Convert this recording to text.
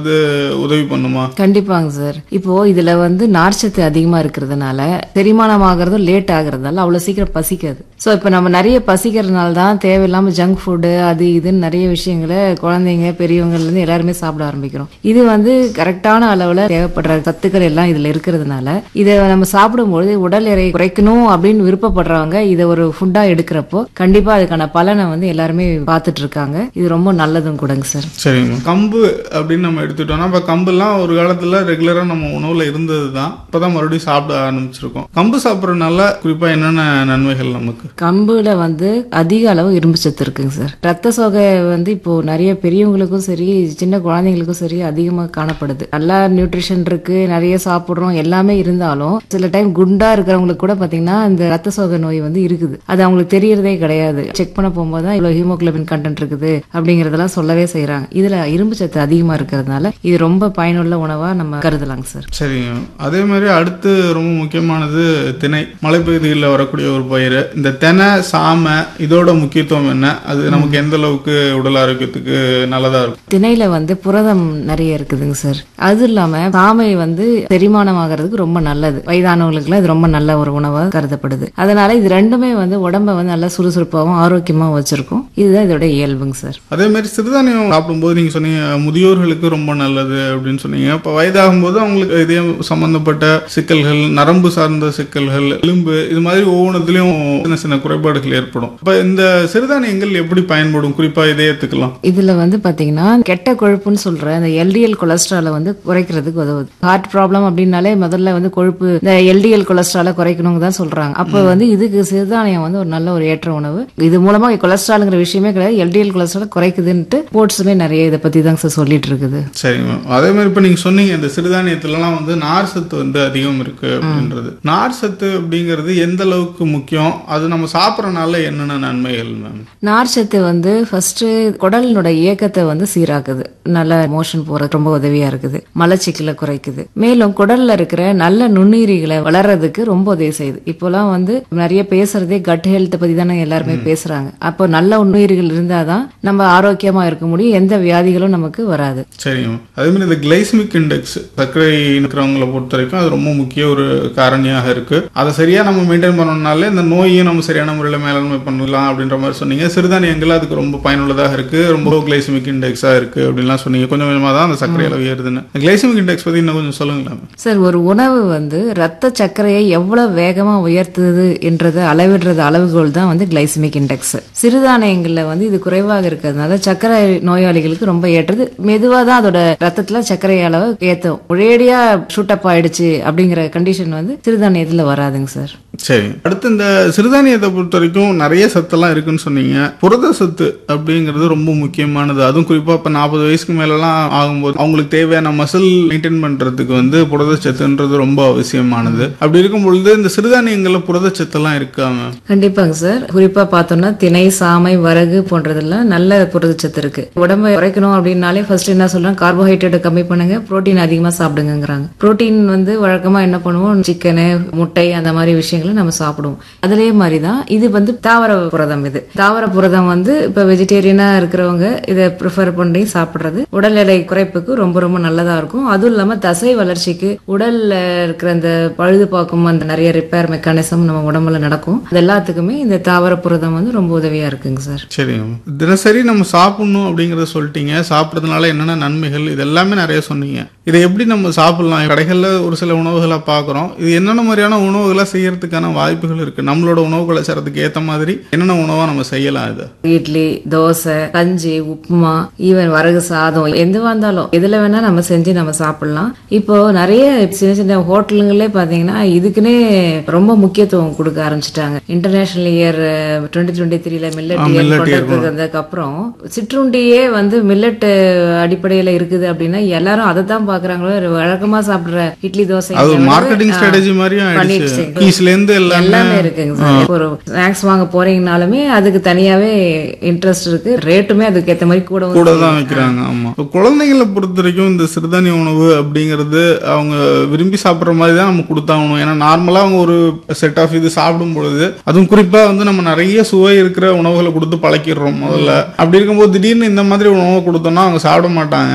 இது உதவி பண்ணுமா கண்டிப்பாங்க சார் இப்போ இதுல வந்து நார்ச்சத்து அதிகமா இருக்கிறதுனால செரிமானம் ஆகிறதும் லேட் ஆகுறதால அவ்வளவு சீக்கிரம் பசிக்காது சோ இப்ப நம்ம நிறைய பசிக்கிறதுனால தான் தேவையில்லாம ஜங்க் ஃபுட்டு அது இதுன்னு நிறைய விஷயங்களை குழந்தைங்க பெரியவங்கல இருந்து எல்லாருமே சாப்பிட ஆரம்பிக்கிறோம் இது வந்து கரெக்டான அளவுல தேவைப்படுற சத்துக்கள் எல்லாம் இதுல இருக்கிறதுனால இதை நம்ம சாப்பிடும்போது உடல் எடை குறைக்கணும் அப்படின்னு விருப்பப்படுறவங்க இதை ஒரு ஃபுட்டா எடுக்கிறப்போ கண்டிப்பா அதுக்கான பலனை வந்து எல்லாருமே பார்த்துட்டு இருக்காங்க இது ரொம்ப நல்லதும் கூடங்க சார் சரிங்க கம்பு அப்படின்னு நம்ம எடுத்துட்டோம்னா இப்போ கம்புலாம் ஒரு காலத்துல ரெகுலரா நம்ம உணவுல இருந்தது தான் இப்பதான் மறுபடியும் சாப்பிட ஆரம்பிச்சிருக்கோம் கம்பு சாப்பிட்றதுனால குறிப்பா என்னென்ன நன்மைகள் நமக்கு கம்புல வந்து அதிக அளவு இரும்பு சத்து இருக்குங்க சார் ரத்த சோகை வந்து இப்போ நிறைய பெரியவங்களுக்கும் சரி சின்ன குழந்தைங்களுக்கும் சரி அதிகமா காணப்படுது நல்லா நியூட்ரிஷன் இருக்கு நிறைய சாப்பிடுறோம் எல்லாமே இருந்தாலும் சில டைம் குண்டா இருக்கிறவங்களுக்கு கூட பாத்தீங்கன்னா இந்த ரத்த சோகை நோய் வந்து இருக்குது அது அவங்களுக்கு தெரியறதே கிடையாது செக் பண்ண போகும்போது தான் இவ்வளவு ஹீமோகுளோபின் கண்டென்ட் இருக்குது அப்படிங்கறதெல்லாம் சொல்லவே செய்றாங்க இதுல இரும்பு சத்து அதிகமா இருக்கிறதுனால இது ரொம்ப பயனுள்ள உணவா நம்ம கருதலாங்க சார் சரிங்க அதே மாதிரி அடுத்து ரொம்ப முக்கியமானது திணை மலைப்பகுதிகளில் வரக்கூடிய ஒரு பயிர் இந்த தெனை சாமை இதோட முக்கியத்துவம் என்ன அது நமக்கு எந்த அளவுக்கு உடல் ஆரோக்கியத்துக்கு நல்லதா இருக்கும் திணையில வந்து புரதம் நிறைய இருக்குதுங்க சார் அது இல்லாம சாமை வந்து செரிமானம் ஆகிறதுக்கு ரொம்ப நல்லது வயதானவங்களுக்குலாம் இது ரொம்ப நல்ல ஒரு உணவா கருதப்படுது அதனால இது ரெண்டுமே வந்து உடம்ப வந்து நல்லா சுறுசுறுப்பாகவும் ஆரோக்கியமாகவும் வச்சிருக்கும் இதுதான் இதோட இயல்புங்க சார் அதே மாதிரி சிறுதானியம் சாப்பிடும்போது நீங்க சொன்னீங்க முதியோர்களுக்கு ரொம்ப நல்லது அப்படின்னு சொன்னீங்க இப்போ வயதாகும் போது அவங்களுக்கு இதயம் சம்பந்தப்பட்ட சிக்கல்கள் நரம்பு சார்ந்த சிக்கல்கள் எலும்பு இது மாதிரி ஒவ்வொன்றதுலயும் சின்ன சின்ன குறைபாடுகள் ஏற்படும் இப்போ இந்த சிறுதானியங்கள் எப்படி பயன்படும் குறிப்பா இதயத்துக்கெல்லாம் இதுல வந்து பாத்தீங்கன்னா கெட்ட கொழுப்புன்னு சொல்ற இந்த எல்டிஎல் கொலஸ்ட்ராலை வந்து குறைக்கிறதுக்கு உதவுது ஹார்ட் ப்ராப்ளம் அப்படின்னாலே முதல்ல வந்து கொழுப்பு இந்த எல்டிஎல் கொலஸ்ட்ராலை குறைக்கணுங்க தான் சொல்றாங்க அப்ப வந்து இதுக்கு சிறுதானியம் வந்து ஒரு நல்ல ஒரு ஏற்ற உணவு இது மூலமா கொலஸ்ட்ரால்ங்கிற விஷயமே கிடையாது எல்டிஎல் கொலஸ்ட்ரால் குறைக்குதுன்ட்டு ஸ்போர்ட்ஸுமே நிறைய இதை பத்தி தாங்க சார் சொல்லிட்டு இருக்குது சரிங்க மேம் அதே மாதிரி இப்போ நீங்க சொன்னீங்க இந்த சிறுதானியத்துலலாம் வந்து நார் சத்து வந்து அதிகம் இருக்கு அப்படின்றது நார் சத்து அப்படிங்கிறது எந்த அளவுக்கு முக்கியம் அது நம்ம சாப்பிட்றனால என்னென்ன நன்மைகள் மேம் நார்ச்சத்து வந்து ஃபர்ஸ்ட் குடலினோட இயக்கத்தை வந்து சீராக்குது நல்ல மோஷன் போற ரொம்ப உதவியா இருக்குது மலச்சிக்கலை குறைக்குது மேலும் குடல்ல இருக்கிற நல்ல நுண்ணுயிரிகளை வளர்றதுக்கு ரொம்ப உதவி செய்யுது இப்போலாம் வந்து நிறைய பேசுறதே கட் ஹெல்த் பத்தி தானே எல்லாருமே பேசுறாங்க அப்போ நல்ல நுண்ணுயிரிகள் இருந்தாதான் நம்ம ஆரோக்கியமா இருக்க முடியும் எந்த வியாதிகளும் நமக்கு வராது சரிங்க மேம் அதே மாதிரி இந்த கிளைசமிக் இண்டெக்ஸ் சர்க்கரை இருக்கிறவங்கள பொறுத்த வரைக்கும் அது ரொம்ப முக்கிய ஒரு காரணியாக இருக்கு அதை சரியா நம்ம மெயின்டைன் பண்ணணும்னாலே இந்த நோயையும் நம்ம சரியான முறையில் மேலாண்மை பண்ணலாம் அப்படின்ற மாதிரி சொன்னீங்க சிறுதானியங்கள் அதுக்கு ரொம்ப பயனுள்ளதாக இருக்கு ரொம்ப கிளைசமிக் இண்டெக்ஸா இருக்கு அப்படின்லாம் சொன்னீங்க கொஞ்சம் கொஞ்சமாக தான் அந்த சர்க்கரை அளவு ஏறுதுன்னு கிளைசமிக் இண்டெக்ஸ் பத்தி இன்னும் கொஞ்சம் சொல்லுங்களேன் மேம் சார் ஒரு உணவு வந்து ரத்த சர்க்கரையை எவ்வளவு வேகமா உயர்த்துது என்றதை அளவிடுறது அளவுகோல் தான் வந்து கிளைசமிக் இண்டெக்ஸ் சிறுதானியங்கள்ல வந்து இது குறைவாக இருக்கிறதுனால சர்க்கரை நோயாளிகளுக்கு ரொம்ப ஏற்றது மெதுவா தான் அதோட ரத்தத்துல சர்க்கரை அளவு ஏத்தும் ஒரேடியா ஷூட்டப் ஆயிடுச்சு அப்படிங்கிற கண்டிஷன் வந்து சிறுதானியத்துல வராதுங்க சார் சரி அடுத்து இந்த சிறுதானியத்தை பொறுத்த வரைக்கும் நிறைய சத்தெல்லாம் இருக்குன்னு சொன்னீங்க புரத சத்து அப்படிங்கிறது ரொம்ப முக்கியமானது அதுவும் குறிப்பா இப்ப நாற்பது வயசுக்கு மேலலாம் ஆகும்போது அவங்களுக்கு தேவையான மசில் மெயின்டைன் பண்றதுக்கு வந்து புரதச்சத்துன்றது ரொம்ப அவசியமானது அப்படி இருக்கும் பொழுது இந்த சிறுதானியங்கள்ல புரதச்சத்தெல்லாம் இருக்காங்க கண்டிப்பாங்க சார் குறிப்பா பார்த்தோம்னா திணை சாமை வரகு போன்றதெல்லாம் நல்ல புரதச்சத்து இருக்கு உடம்பை குறைக்கணும் அப்படின்னாலே ஃபர்ஸ்ட் என்ன சொல்றோம் கார்போஹைட்ரேட் கம்மி பண்ணுங்க புரோட்டீன் அதிகமா சாப்பிடுங்கிறாங்க புரோட்டீன் வந்து வழக்கமா என்ன பண்ணுவோம் சிக்கனு முட்டை அந்த மாதிரி விஷயங்களை நம்ம சாப்பிடுவோம் அதே மாதிரி தான் இது வந்து தாவர புரதம் இது தாவர புரதம் வந்து இப்ப வெஜிடேரியனா இருக்கிறவங்க இதை ப்ரிஃபர் பண்ணி சாப்பிடுறது உடல் எடை குறைப்புக்கு ரொம்ப ரொம்ப நல்லதா இருக்கும் அதுவும் இல்லாம தசை வளர்ச்சிக்கு உடல்ல இருக்கிற அந்த பழுது பார்க்கும் அந்த நிறைய ரிப்பேர் மெக்கானிசம் நம்ம உடம்புல நடக்கும் அது எல்லாத்துக்குமே இந்த தாவர புரதம் வந்து ரொம்ப உதவியா இருக்குங்க சார் சரிங்க தினசரி நம்ம சாப்பிடணும் அப்படிங்கறத சொல்லிட்டீங்க சாப்பிட்றதுனால என்னென்ன நன்மைகள் இது எல்லாமே நிறைய சொன்னீங்க இதை எப்படி நம்ம சாப்பிடலாம் கடைகள்ல ஒரு சில உணவுகளை பார்க்குறோம் இது என்னென்ன மாதிரியான உணவுகளை செய்யறதுக்கான வாய்ப்புகள் இருக்கு நம்மளோட உணவு கலாச்சாரத்துக்கு ஏத்த மாதிரி என்னென்ன உணவா நம்ம செய்யலாம் இது இட்லி தோசை கஞ்சி உப்புமா ஈவன் வரகு சாதம் எதுவா இருந்தாலும் எதுல வேணா நம்ம செஞ்சு நம்ம சாப்பிடலாம் இப்போ நிறைய சின்ன சின்ன ஹோட்டலுங்களே பாத்தீங்கன்னா இதுக்குன்னே ரொம்ப முக்கியத்துவம் கொடுக்க ஆரம்பிச்சிட்டாங்க இன்டர்நேஷனல் இயர் டுவெண்ட்டி டுவெண்ட்டி த்ரீல மில்லட் இயர் millet year கொண்டாடுறதுக்கு அப்புறம் சிற்றுண்டியே வந்து மில்லட் அடிப்படையில இருக்குது அப்படின்னா எல்லாரும் அதை தான் பாக்குறாங்களோ வழக்கமா சாப்பிடுற இட்லி தோசை அது மார்க்கெட்டிங் ஸ்ட்ராட்டஜி மாதிரியும் ஆயிடுச்சு பண்ணிடுச்சு. கீஸ்ல இருந்து எல்லாமே எல்லாமே இருக்குங்க சார் ஒரு ஸ்நாக்ஸ் வாங்க போறீங்கனாலுமே அதுக்கு தனியாவே இன்ட்ரெஸ்ட் இருக்கு ரேட்டுமே அதுக்கு ஏத்த மாதிரி கூட கூட தான் வைக்கிறாங்க ஆமா இப்போ குழந்தைங்களை பொறுத்த வரைக்கும் இந்த சிறுதானிய உணவு அப்படிங்கிறது அவங்க விரும்பி சாப்பிட்ற மாதிரி தான் நம்ம கொடுத்தாகணும் ஏன்னா நார்மலா அவங்க ஒரு செட் ஆஃப் இது சாப்பிடும் பொழுது அதுவும் குறிப்பா வந்து நம்ம நிறைய சுவை இருக்கிற உணவுகளை கொடுத்து பழக்கிடுறோம் முதல்ல அப்படி இருக்கும்போது திடீர்னு இந்த மாதிரி உணவை கொடுத்தோம்னா அவங்க சாப்பிட மாட்டாங்க